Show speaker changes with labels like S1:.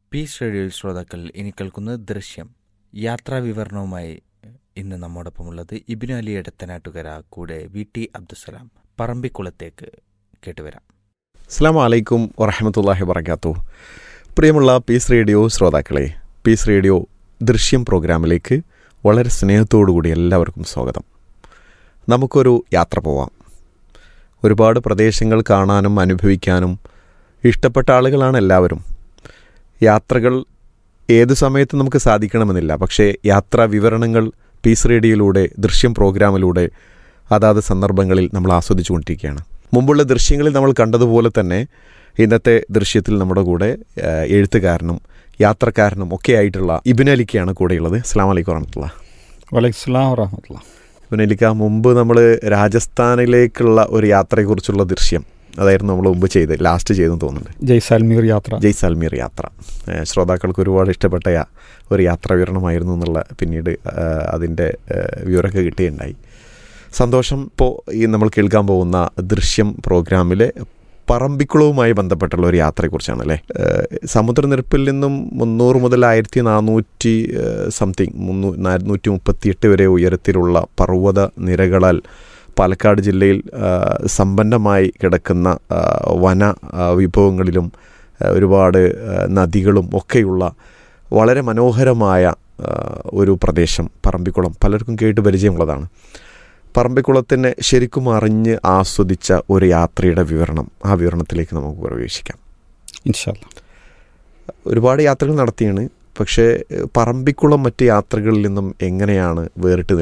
S1: piece radio ശ്രോതാക്കൾ ഇനി കേൾക്കുന്നത് ദൃശ്യം യാത്രാ വിവരണവുമായി ഇന്ന് നമ്മോടൊപ്പമുള്ളത് ഇബിനു അലി എടത്തനാട്ടുകര കൂടെ വി ടി അബ്ദുസലാം പറമ്പിക്കുളത്തേക്ക് കേട്ടുവരാം
S2: അസ്സാം വലൈക്കും വറഹമത്തല്ലാഹി വർക്കാത്തു പ്രിയമുള്ള പീസ് റേഡിയോ ശ്രോതാക്കളെ പീസ് റേഡിയോ ദൃശ്യം പ്രോഗ്രാമിലേക്ക് വളരെ സ്നേഹത്തോടുകൂടി എല്ലാവർക്കും സ്വാഗതം നമുക്കൊരു യാത്ര പോവാം ഒരുപാട് പ്രദേശങ്ങൾ കാണാനും അനുഭവിക്കാനും ഇഷ്ടപ്പെട്ട ആളുകളാണ് എല്ലാവരും യാത്രകൾ ഏതു സമയത്ത് നമുക്ക് സാധിക്കണമെന്നില്ല പക്ഷേ യാത്രാ വിവരണങ്ങൾ പീസ് റേഡിയോയിലൂടെ ദൃശ്യം പ്രോഗ്രാമിലൂടെ അതാത് സന്ദർഭങ്ങളിൽ നമ്മൾ ആസ്വദിച്ചുകൊണ്ടിരിക്കുകയാണ് മുമ്പുള്ള ദൃശ്യങ്ങളിൽ നമ്മൾ കണ്ടതുപോലെ തന്നെ ഇന്നത്തെ ദൃശ്യത്തിൽ നമ്മുടെ കൂടെ ആ, എഴുത്തുകാരനും യാത്രക്കാരനും ഒക്കെ ആയിട്ടുള്ള ഇബിൻ അലിക്കാണ് കൂടെയുള്ളത് അസ്സാം വലൈക്കും വറഹമത്തുള്ള
S3: വലൈസ്ലാം വറഹമത്തുള്ള
S2: ഇബിൻ അലിക്ക മുമ്പ് നമ്മൾ രാജസ്ഥാനിലേക്കുള്ള ഒരു യാത്രയെക്കുറിച്ചുള്ള ദൃശ്യം അതായിരുന്നു നമ്മൾ മുമ്പ് ചെയ്ത് ലാസ്റ്റ് ചെയ്തെന്ന് തോന്നുന്നുണ്ട്
S3: ജയ്സാൽമീർ യാത്ര
S2: ജയ്സാൽമീർ യാത്ര ഏഹ് ശ്രോതാക്കൾക്ക് ഒരുപാട് ഇഷ്ടപ്പെട്ട യാ- ഒരു യാത്രാ വിവരണമായിരുന്നു എന്നുള്ള പിന്നീട് ഏഹ് അതിൻ്റെ ഏഹ് വിവരമൊക്കെ കിട്ടുകയുണ്ടായി സന്തോഷം ഇപ്പോൾ ഈ നമ്മൾ കേൾക്കാൻ പോകുന്ന ദൃശ്യം പ്രോഗ്രാമിലെ പറമ്പിക്കുളവുമായി ബന്ധപ്പെട്ടുള്ള ഒരു യാത്രയെക്കുറിച്ചാണ് അല്ലേ ഏഹ് സമുദ്രനിരപ്പിൽ നിന്നും മുന്നൂറ് മുതൽ ആയിരത്തി നാനൂറ്റി സംതിങ് മുന്നൂ നാനൂറ്റി മുപ്പത്തിയെട്ട് വരെ ഉയരത്തിലുള്ള പർവ്വത നിരകളാൽ പാലക്കാട് ജില്ലയിൽ ആ, സമ്പന്നമായി കിടക്കുന്ന ആ, വന ആ, വിഭവങ്ങളിലും ആ, ഒരുപാട് ആ, നദികളും ഒക്കെയുള്ള വളരെ മനോഹരമായ ആ, ഒരു പ്രദേശം പറമ്പിക്കുളം പലർക്കും കേട്ട് പരിചയമുള്ളതാണ് പറമ്പിക്കുളത്തിനെ ശരിക്കും അറിഞ്ഞ് ആസ്വദിച്ച ഒരു യാത്രയുടെ വിവരണം ആ വിവരണത്തിലേക്ക് നമുക്ക് പ്രവേശിക്കാം
S3: ഇൻഷാല്ല
S2: ഒരുപാട് യാത്രകൾ നടത്തിയാണ് പക്ഷേ ഏഹ്, പറമ്പിക്കുളം മറ്റ് യാത്രകളിൽ നിന്നും എങ്ങനെയാണ് വേറിട്ട്